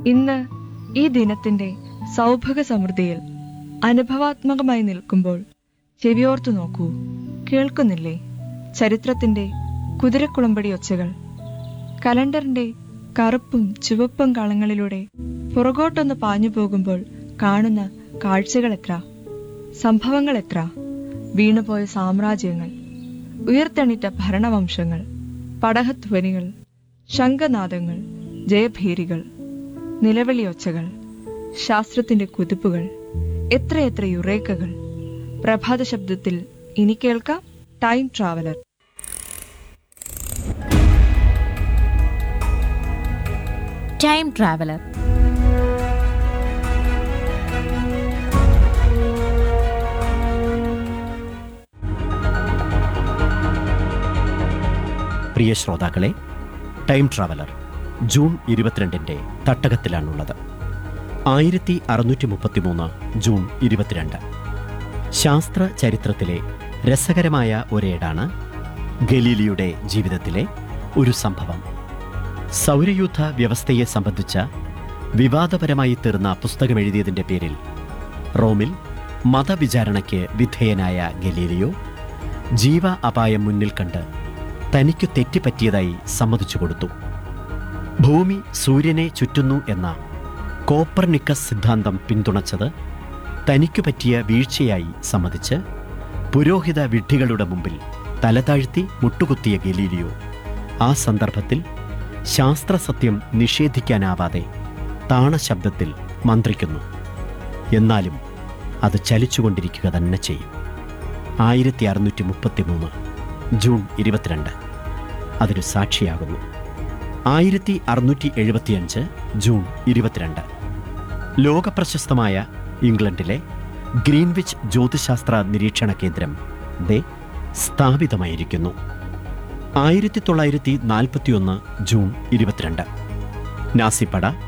ഇന്ന് ഈ ദിനത്തിന്റെ സൗഭഗ സമൃദ്ധിയിൽ അനുഭവാത്മകമായി നിൽക്കുമ്പോൾ ചെവിയോർത്തു നോക്കൂ കേൾക്കുന്നില്ലേ ചരിത്രത്തിന്റെ കുതിരക്കുളമ്പടി ഒച്ചകൾ കലണ്ടറിന്റെ കറുപ്പും ചുവപ്പും കളങ്ങളിലൂടെ പുറകോട്ടൊന്ന് പാഞ്ഞു പോകുമ്പോൾ കാണുന്ന കാഴ്ചകൾ എത്ര സംഭവങ്ങൾ എത്ര വീണുപോയ സാമ്രാജ്യങ്ങൾ ഉയർത്തെണീറ്റ ഭരണവംശങ്ങൾ പടഹധ്വനികൾ ശംഖനാദങ്ങൾ ജയഭീരികൾ നിലവിളിയൊച്ചകൾ ശാസ്ത്രത്തിന്റെ കുതിപ്പുകൾ എത്രയെത്ര യുറേക്കകൾ പ്രഭാത ശബ്ദത്തിൽ ഇനി കേൾക്കാം ടൈം ട്രാവലർ ടൈം ട്രാവലർ പ്രിയ ശ്രോതാക്കളെ ടൈം ട്രാവലർ ജൂൺ ഇരുപത്തിരണ്ടിൻ്റെ തട്ടകത്തിലാണുള്ളത് ആയിരത്തി അറുന്നൂറ്റി മുപ്പത്തിമൂന്ന് ജൂൺ ഇരുപത്തിരണ്ട് ശാസ്ത്ര ചരിത്രത്തിലെ രസകരമായ ഒരേടാണ് ഗലീലിയുടെ ജീവിതത്തിലെ ഒരു സംഭവം സൗരയൂഥ വ്യവസ്ഥയെ സംബന്ധിച്ച വിവാദപരമായി തീർന്ന പുസ്തകമെഴുതിയതിൻ്റെ പേരിൽ റോമിൽ മതവിചാരണയ്ക്ക് വിധേയനായ ഗലീലിയോ ജീവ അപായം മുന്നിൽ കണ്ട് തനിക്കു തെറ്റുപറ്റിയതായി സമ്മതിച്ചു കൊടുത്തു ഭൂമി സൂര്യനെ ചുറ്റുന്നു എന്ന കോപ്പർനിക്കസ് സിദ്ധാന്തം പിന്തുണച്ചത് തനിക്കു പറ്റിയ വീഴ്ചയായി സമ്മതിച്ച് പുരോഹിത വിഡ്ഢികളുടെ മുമ്പിൽ തലതാഴ്ത്തി മുട്ടുകുത്തിയ ഗലീലിയോ ആ സന്ദർഭത്തിൽ ശാസ്ത്രസത്യം നിഷേധിക്കാനാവാതെ താണശബ്ദത്തിൽ മന്ത്രിക്കുന്നു എന്നാലും അത് ചലിച്ചുകൊണ്ടിരിക്കുക തന്നെ ചെയ്യും ആയിരത്തി അറുന്നൂറ്റി മുപ്പത്തി മൂന്ന് ജൂൺ ഇരുപത്തിരണ്ട് അതിന് സാക്ഷിയാകുന്നു ആയിരത്തി അറുന്നൂറ്റി എഴുപത്തിയഞ്ച് ജൂൺ ഇരുപത്തിരണ്ട് ലോകപ്രശസ്തമായ ഇംഗ്ലണ്ടിലെ ഗ്രീൻവിച്ച് ജ്യോതിശാസ്ത്ര നിരീക്ഷണ കേന്ദ്രം ദേ സ്ഥാപിതമായിരിക്കുന്നു ആയിരത്തി തൊള്ളായിരത്തി നാൽപ്പത്തിയൊന്ന് ജൂൺ ഇരുപത്തിരണ്ട് നാസിപ്പട